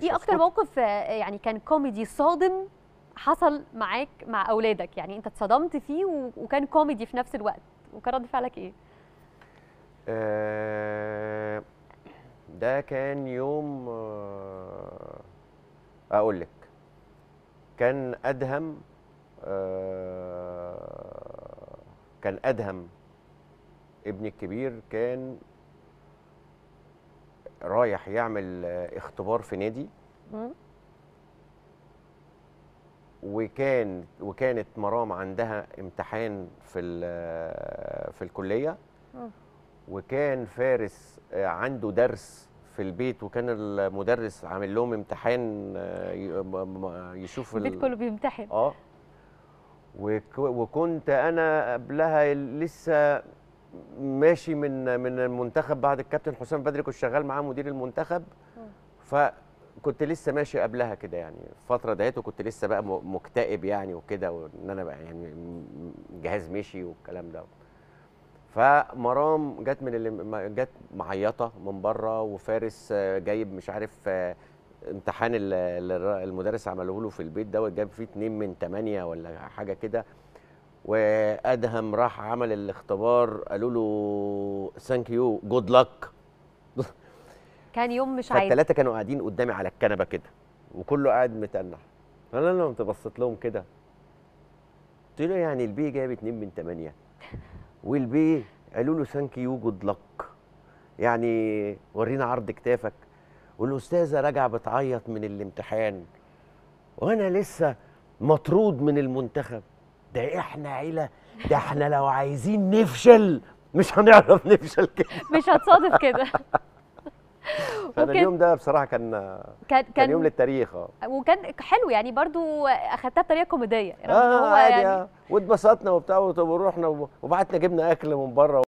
ايه اكتر موقف آه، يعني كان كوميدي صادم حصل معاك مع اولادك يعني انت اتصدمت فيه و- وكان كوميدي في نفس الوقت وكان رد فعلك ايه آه، ده كان يوم آه، اقول لك كان ادهم آه، كان ادهم ابني الكبير كان رايح يعمل آه، اختبار في نادي مم. وكان وكانت مرام عندها امتحان في ال- في الكليه مم. وكان فارس آه، عنده درس في البيت وكان المدرس عامل لهم امتحان آه، ي- م- م- يشوف ال- البيت كله بيمتحن اه وك- وكنت انا قبلها لسه ماشي من من المنتخب بعد الكابتن حسام بدري كنت شغال معاه مدير المنتخب فكنت لسه ماشي قبلها كده يعني الفتره ديت وكنت لسه بقى م- مكتئب يعني وكده وان انا بقى يعني م- الجهاز مشي والكلام ده فمرام جت من اللي م- جت معيطه من بره وفارس آه، جايب مش عارف آه، امتحان ال- اللي المدرس عمله له في البيت دوت جاب فيه اتنين من تمانية ولا حاجه كده وادهم راح عمل الاختبار قالوا له ثانك يو جود لك كان يوم مش عادي فالثلاثه كانوا قاعدين قدامي على الكنبه كده وكله قاعد متنح فانا لما كنت بصيت لهم كده قلت له يعني البي جايب اتنين من تمانية والبي قالوا له ثانك يو جود لك يعني ورينا عرض كتافك والاستاذه راجعه بتعيط من الامتحان وانا لسه مطرود من المنتخب ده احنا عيله ده احنا لو عايزين نفشل مش هنعرف نفشل كده مش هتصادف كده فانا وكان- اليوم ده بصراحه كان كان كان يوم كان للتاريخ اه وكان حلو يعني برضو اخدتها بطريقه كوميديه رغم إن اه هو عادي يعني آه. واتبسطنا وبتاع ورحنا وبعتنا جبنا اكل من بره